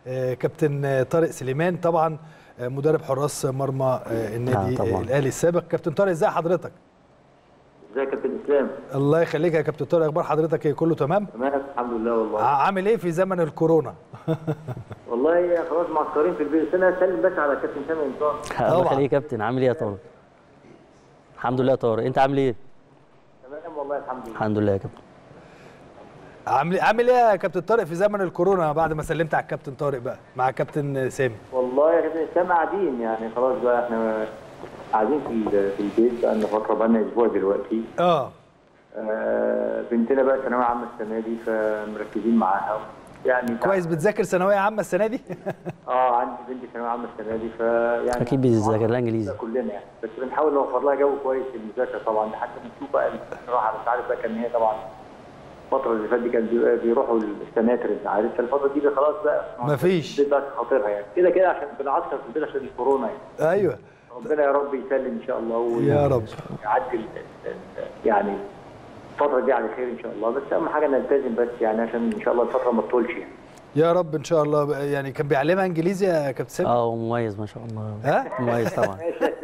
آه، كابتن طارق سليمان طبعا آه، مدرب حراس مرمى آه، النادي آه، طبعاً. آه، الاهلي السابق كابتن طارق ازي حضرتك ازيك يا كابتن اسلام الله يخليك يا كابتن طارق اخبار حضرتك ايه كله تمام تمام الحمد لله والله ع- عامل ايه في زمن الكورونا والله خلاص معسكرين في البيت بس انا اسلم بس على كابتن سامي انصار الله طبعاً. يخليك يا كابتن عامل ايه يا طارق الحمد لله يا طارق انت عامل ايه تمام والله الحمد لله الحمد لله يا كابتن عامل عامل ايه يا كابتن طارق في زمن الكورونا بعد ما سلمت على الكابتن طارق بقى مع كابتن سامي والله يا كابتن اسلام قاعدين يعني خلاص بقى احنا قاعدين في ال- في البيت بقى لنا فتره بقى لنا اسبوع دلوقتي اه آه بنتنا بقى ثانويه عامه السنه دي فمركزين معاها يعني كويس بتذاكر ثانويه عامه السنه دي اه عندي بنتي ثانويه عامه السنه دي فيعني أكيد بيذاكر لها إنجليزي. كلنا يعني بس بنحاول نوفر لها جو كويس في المذاكره طبعا حتى بنشوف بقى الراحه بس عارف بقى كان هي طبعا الفتره اللي فاتت دي كان بي- بيروحوا السناتر انت عارف فالفتره دي خلاص بقى مفيش. البيت بقى خاطرها يعني كده كده عشان بنعسكر في البيت عشان الكورونا يعني ايوه ربنا يا رب يسلم ان شاء الله وي- يا رب. يعدي ال- ال- ال- يعني الفتره دي على خير ان شاء الله بس اهم حاجه نلتزم بس يعني عشان ان شاء الله الفتره ما تطولش يعني يا رب ان شاء الله بقى. يعني كان بيعلمها انجليزي يا كابتن سامي اه مميز ما شاء الله ها؟ مميز طبعا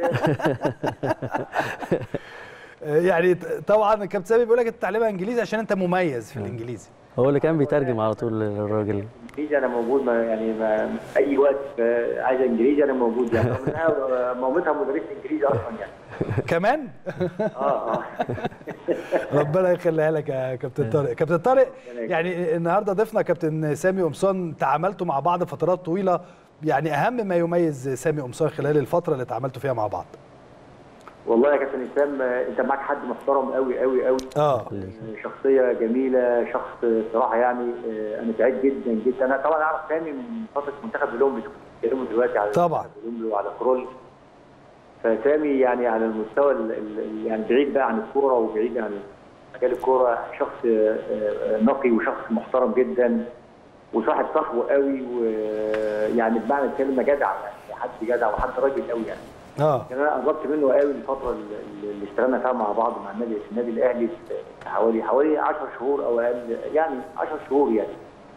آه، يعني ط- طبعا كابتن سامي بيقول لك انت تعلمها انجليزي عشان انت مميز في الانجليزي هو اللي كان بيترجم على طول للراجل انجليزي انا موجود ما يعني ما اي وقت آه، عايزه انجليزي انا موجود يعني رغم انها آه، مامتها مدرسه انجليزي اصلا يعني كمان اه اه ربنا يخليها لك يا كابتن طارق كابتن طارق يعني النهارده ضيفنا كابتن سامي قمصان تعاملتوا مع بعض فترات طويله يعني اهم ما يميز سامي قمصان خلال الفتره اللي تعاملتوا فيها مع بعض والله يا كابتن اسلام آه، انت معاك حد محترم قوي قوي قوي اه شخصيه جميله شخص صراحه يعني آه، انا سعيد جدا جدا انا طبعا اعرف سامي من فتره منتخب الاولمبي بيتكلموا دلوقتي على طبعاً. المنتخب الاولمبي وعلى كرول فسامي يعني على المستوى ال- ال- يعني بعيد بقى عن الكوره وبعيد عن مجال الكوره شخص آه، آه، نقي وشخص محترم جدا وصاحب صحوه قوي ويعني بمعنى الكلمه جدع يعني حد جدع وحد راجل قوي يعني اه يعني انا قربت منه قوي الفتره اللي اللي اشتغلنا فيها مع بعض مع النادي النادي الاهلي في حوالي حوالي 10 شهور او اقل يعني 10 شهور يعني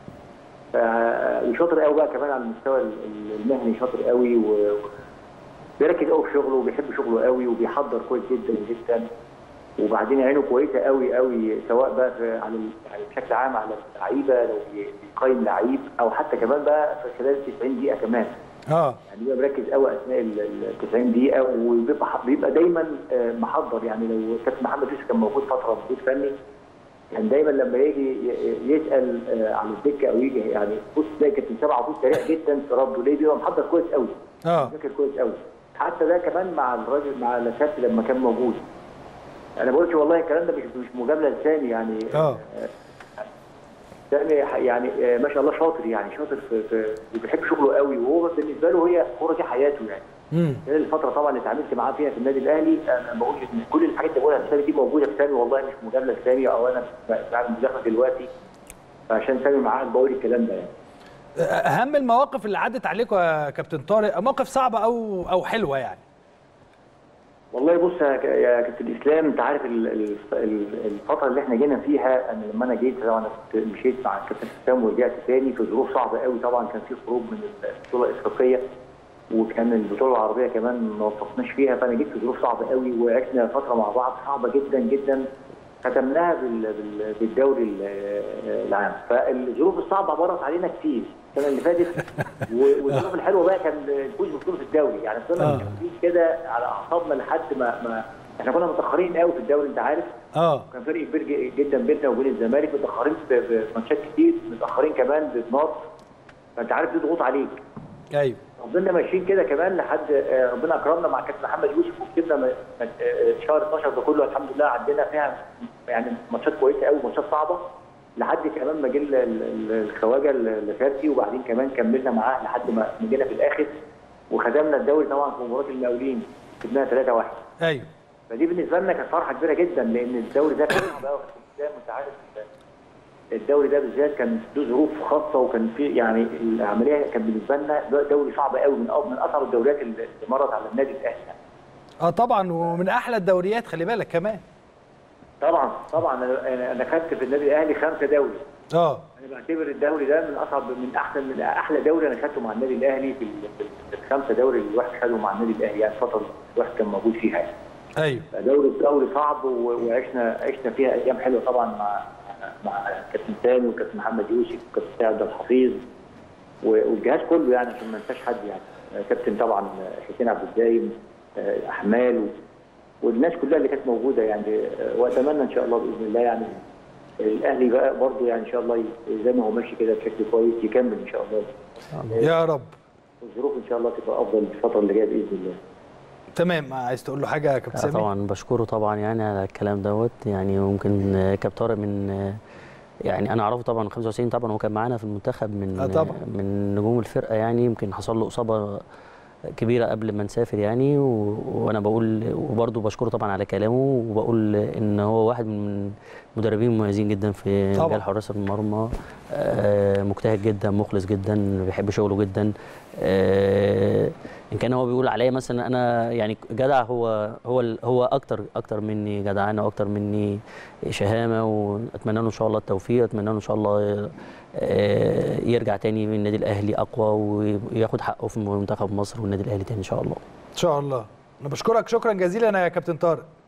ف- وشاطر قوي بقى كمان على المستوى ال- ال- المهني شاطر قوي و بيركز قوي في شغله وبيحب شغله قوي وبيحضر كويس جدا جدا وبعدين عينه كويسه قوي قوي سواء بقى في على ال- يعني بشكل عام على اللعيبه لو بي- بيقيم لعيب او حتى كمان بقى في خلال 90 دقيقه كمان اه يعني بيبقى مركز قوي اثناء ال ال 90 دقيقه وبيبقى بيبقى دايما آه، محضر يعني لو كابتن محمد يوسف كان موجود فتره مدير فني كان دايما لما يجي ي- يسال آه، عن الدكه او يجي يعني بص تلاقي كابتن سبعه على طول سريع جدا في رده ليه بيبقى محضر كويس قوي اه فاكر كويس قوي حتى ده كمان مع الراجل مع لاساتي لما كان موجود انا بقولش والله الكلام ده مش مش مجامله لسامي يعني اه سامي يعني آه، ما شاء الله شاطر يعني شاطر في, في وبيحب شغله قوي وهو بالنسبه له هي الكوره دي حياته يعني امم خلال الفتره طبعا اللي اتعاملت معاه فيها في النادي الاهلي انا بقول ان كل الحاجات اللي بقولها في سامي دي موجوده في سامي والله مش مجامله لسامي او انا بعمل مداخله دلوقتي فعشان سامي معاه بقول الكلام ده يعني اهم المواقف اللي عدت عليكم يا كابتن طارق مواقف صعبه او او حلوه يعني والله بص يا ك- يا كابتن اسلام انت عارف ال- ال- ال- الفتره اللي احنا جينا فيها انا لما انا جيت طبعا كنت مشيت مع الكابتن حسام ورجعت تاني في ظروف صعبه قوي طبعا كان في خروج من البطوله الافريقيه وكان البطوله العربيه كمان ما وفقناش فيها فانا جيت في ظروف صعبه قوي وعشنا فتره مع بعض صعبه جدا جدا ختمناها بال- بال- بالدوري ال- العام فالظروف الصعبه مرت علينا كتير السنه اللي فاتت و- والظروف الحلوه بقى كان الفوز ببطوله الدوري يعني فضلنا آه. مكملين كده على اعصابنا لحد ما ما احنا كنا متاخرين قوي في الدوري انت عارف اه كان فرق كبير ج- جدا بيننا وبين الزمالك متاخرين في في ماتشات كتير متاخرين كمان بنقط فانت عارف دي ضغوط عليك ايوه فضلنا ماشيين كده كمان لحد آه، ربنا اكرمنا مع كابتن محمد يوسف وكسبنا م- م- آه، شهر 12 ده كله الحمد لله عدينا فيها يعني ماتشات كويسه قوي ماتشات صعبه لحد كمان ما جه ال- ال- الخواجه اللي فاتي وبعدين كمان كملنا معاه لحد ما ما جينا في الاخر وختمنا الدوري طبعا في مباراه المقاولين كسبناها 3-1 ايوه فدي بالنسبه لنا كانت فرحه كبيره جدا لان الدوري ده كان صعب قوي زي ما انت عارف الدوري ده بالذات كان له ظروف خاصه وكان في يعني العمليه كان بالنسبه لنا دوري صعب قوي من أو- من اصعب الدوريات اللي مرت على النادي الاهلي يعني. اه طبعا ومن احلى الدوريات خلي بالك كمان طبعا طبعا انا أنا- انا خدت في النادي الاهلي خمسه دوري اه انا بعتبر الدوري ده من اصعب من احسن من احلى دوري انا خدته مع النادي الاهلي في ال- في الخمسه دوري اللي الواحد خده مع النادي الاهلي يعني الفتره اللي الواحد كان موجود فيها يعني. ايوه دوري دوري صعب و- وعشنا عشنا فيها ايام حلوه طبعا مع مع كابتن سامي وكابتن محمد يوسف وكابتن سعد عبد الحفيظ و- والجهاز كله يعني عشان ما ننساش حد يعني كابتن طبعا حسين عبد الدايم آه، احمال و- والناس كلها اللي كانت موجوده يعني آه، واتمنى ان شاء الله باذن الله يعني الاهلي بقى برضه يعني ان شاء الله ي- زي ما هو ماشي كده بشكل كويس يكمل ان شاء الله يا رب والظروف ان شاء الله تبقى افضل الفتره اللي جايه باذن الله تمام عايز تقول له حاجه يا كابتن آه، سامي طبعا بشكره طبعا يعني على الكلام دوت يعني ممكن آه، كابتن طارق من آه، يعني انا اعرفه طبعا من 95 طبعا هو كان معانا في المنتخب من آه، طبعا. من نجوم الفرقه يعني يمكن حصل له اصابه كبيره قبل ما نسافر يعني و... وانا بقول وبرضه بشكره طبعا على كلامه وبقول ان هو واحد من المدربين المميزين جدا في طبعا. مجال حراس المرمى آه، مجتهد جدا مخلص جدا بيحب شغله جدا آه، ان كان هو بيقول عليا مثلا انا يعني جدع هو هو ال- هو اكتر اكتر مني جدعانه واكتر مني شهامه واتمنى له ان شاء الله التوفيق اتمنى له ان شاء الله آه، يرجع تاني من النادي الاهلي اقوى وياخد حقه في منتخب مصر والنادي الاهلي تاني ان شاء الله ان شاء الله انا بشكرك شكرا جزيلا يا كابتن طارق